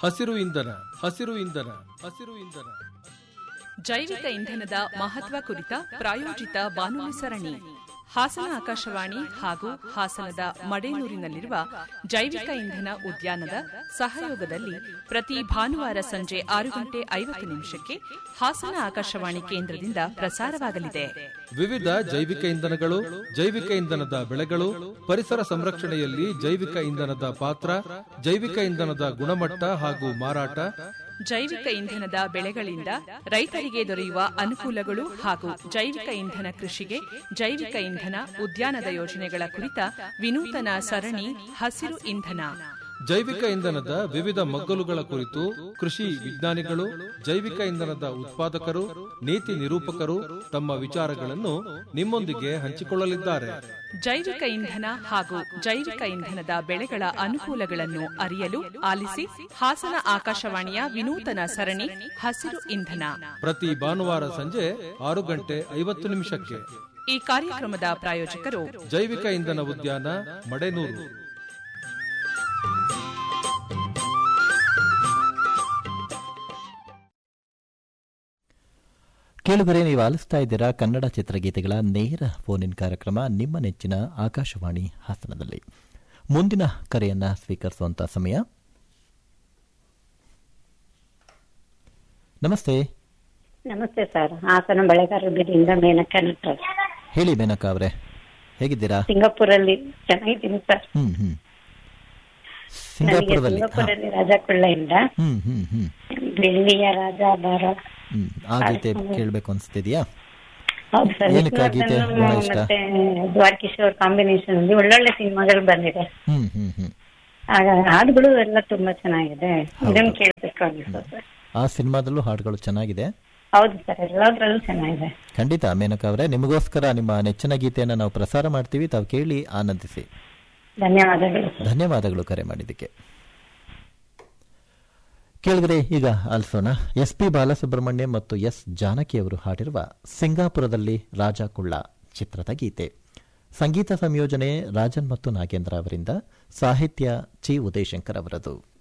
ಹಸಿರು ಇಂಧನ ಹಸಿರು ಇಂಧನ ಹಸಿರು ಇಂಧನ ಜೈವಿಕ ಇಂಧನದ ಮಹತ್ವ ಕುರಿತ ಪ್ರಾಯೋಜಿತ ಬಾನುಲಿ ಸರಣಿ ಹಾಸನ ಆಕಾಶವಾಣಿ ಹಾಗೂ ಹಾಸನದ ಮಡೇನೂರಿನಲ್ಲಿರುವ ಜೈವಿಕ ಇಂಧನ ಉದ್ಯಾನದ ಸಹಯೋಗದಲ್ಲಿ ಪ್ರತಿ ಭಾನುವಾರ ಸಂಜೆ ಆರು ಗಂಟೆ ಐವತ್ತು ನಿಮಿಷಕ್ಕೆ ಹಾಸನ ಆಕಾಶವಾಣಿ ಕೇಂದ್ರದಿಂದ ಪ್ರಸಾರವಾಗಲಿದೆ ವಿವಿಧ ಜೈವಿಕ ಇಂಧನಗಳು ಜೈವಿಕ ಇಂಧನದ ಬೆಳೆಗಳು ಪರಿಸರ ಸಂರಕ್ಷಣೆಯಲ್ಲಿ ಜೈವಿಕ ಇಂಧನದ ಪಾತ್ರ ಜೈವಿಕ ಇಂಧನದ ಗುಣಮಟ್ಟ ಹಾಗೂ ಮಾರಾಟ ಜೈವಿಕ ಇಂಧನದ ಬೆಳೆಗಳಿಂದ ರೈತರಿಗೆ ದೊರೆಯುವ ಅನುಕೂಲಗಳು ಹಾಗೂ ಜೈವಿಕ ಇಂಧನ ಕೃಷಿಗೆ ಜೈವಿಕ ಇಂಧನ ಉದ್ಯಾನದ ಯೋಜನೆಗಳ ಕುರಿತ ವಿನೂತನ ಸರಣಿ ಹಸಿರು ಇಂಧನ ಜೈವಿಕ ಇಂಧನದ ವಿವಿಧ ಮಗ್ಗಲುಗಳ ಕುರಿತು ಕೃಷಿ ವಿಜ್ಞಾನಿಗಳು ಜೈವಿಕ ಇಂಧನದ ಉತ್ಪಾದಕರು ನೀತಿ ನಿರೂಪಕರು ತಮ್ಮ ವಿಚಾರಗಳನ್ನು ನಿಮ್ಮೊಂದಿಗೆ ಹಂಚಿಕೊಳ್ಳಲಿದ್ದಾರೆ ಜೈವಿಕ ಇಂಧನ ಹಾಗೂ ಜೈವಿಕ ಇಂಧನದ ಬೆಳೆಗಳ ಅನುಕೂಲಗಳನ್ನು ಅರಿಯಲು ಆಲಿಸಿ ಹಾಸನ ಆಕಾಶವಾಣಿಯ ವಿನೂತನ ಸರಣಿ ಹಸಿರು ಇಂಧನ ಪ್ರತಿ ಭಾನುವಾರ ಸಂಜೆ ಆರು ಗಂಟೆ ಐವತ್ತು ನಿಮಿಷಕ್ಕೆ ಈ ಕಾರ್ಯಕ್ರಮದ ಪ್ರಾಯೋಜಕರು ಜೈವಿಕ ಇಂಧನ ಉದ್ಯಾನ ಮಡೆನೂರು ಕೇಳುಗರೆ ನೀವು ಆಲಿಸ್ತಾ ಇದ್ದೀರಾ ಕನ್ನಡ ಚಿತ್ರಗೀತೆಗಳ ನೇರ ಫೋನ್ ಇನ್ ಕಾರ್ಯಕ್ರಮ ನಿಮ್ಮ ನೆಚ್ಚಿನ ಆಕಾಶವಾಣಿ ಹಾಸನದಲ್ಲಿ ಮುಂದಿನ ಕರೆಯನ್ನ ಸ್ವೀಕರಿಸುವಂತ ಸಮಯ ನಮಸ್ತೆ ನಮಸ್ತೆ ಸರ್ ಹಾಸನ ಬೆಳೆಗಾರರ ಬೀದಿಯಿಂದ ಮೇನಕ ನಟರಾಜ್ ಹೇಳಿ ಮೇನಕಾ ಅವರೇ ಹೇಗಿದ್ದೀರಾ ಸಿಂಗಾಪುರಲ್ಲಿ ಚೆನ್ನಾಗಿದ್ದೀನಿ ಸರ್ ಹ್ಮ್ ಹ್ಮ್ ನನಗೆ ಸಿಂಗಾಪುರದಲ್ಲಿ ಹಾ. ಸಿಂಗಾಪುರಲ್ಲಿ ರಾಜಕೊಳ್ಳೆಯಿಂದ ಹ್ಮ್ ಹ್ಮ್ ಹ್ಮ್ ಬೆಳ್ಳಿಯ ರಾಜ ಬಾರ ಹ್ಮ್ ಆ ಗೀತೆ ಕೇಳಬೇಕು ಅನ್ಸ್ತಿದ್ಯಾ ಹೌದು ಸರ್ ಏನಕ್ಕೆ ಆ ಗೀತೆ ವಿಷ್ಣುವರ್ಧನ್ ಬಹಳ ಇಷ್ಟ? ಮತ್ತೆ ದ್ವಾರಕೀಶ್ ಕಾಂಬಿನೇಷನ್ ಅಲ್ಲಿ ಒಳ್ಳೊಳ್ಳೆ ಸಿನಿಮಾಗಳು ಬಂದಿದೆ ಹ್ಮ್ ಹ್ಮ್ ಹ್ಮ್ ಆಗ ಹಾಡುಗಳು ಎಲ್ಲ ತುಂಬಾ ಚೆನ್ನಾಗಿದೆ ಹೌದು. ಇದನ್ನ ಕೇಳ್ಬೇಕು ಅನ್ಸುತ್ತೆ ಸರ್ ಆ ಸಿನಿಮಾದಲ್ಲೂ ಹಾಡುಗಳು ಚೆನ್ನಾಗಿದೆ ಹೌದು ಸರ್ ಎಲ್ಲದ್ರಲ್ಲೂ ಚೆನ್ನಾಗಿದೆ ಖಂಡಿತ ಮೇನಕಾ ಅವರೇ ನಿಮಗೋಸ್ಕರ ನಿಮ್ಮ ನೆಚ್ಚಿನ ಗೀತೆಯನ್ನು ನಾವು ಪ್ರಸಾರ ಮಾಡ್ತೀವಿ ತಾವು ಕೇಳಿ ಆನಂದಿಸಿ ಧನ್ಯವಾದಗಳು ಸರ್ ಧನ್ಯವಾದಗಳು ಕರೆ ಮಾಡಿದ್ದಕ್ಕೆ ಕೇಳಿದ್ರೆ ಈಗ ಆಲಿಸೋಣ ಎಸ್ ಪಿ ಬಾಲಸುಬ್ರಹ್ಮಣ್ಯ ಮತ್ತು ಎಸ್ ಜಾನಕಿ ಅವರು ಹಾಡಿರುವ ಸಿಂಗಾಪುರದಲ್ಲಿ ರಾಜ ಕುಳ್ಳ ಚಿತ್ರದ ಗೀತೆ ಸಂಗೀತ ಸಂಯೋಜನೆ ರಾಜನ್ ಮತ್ತು ನಾಗೇಂದ್ರ ಅವರಿಂದ ಸಾಹಿತ್ಯ ಚಿ ಉದಯಶಂಕರ್ ಅವರದು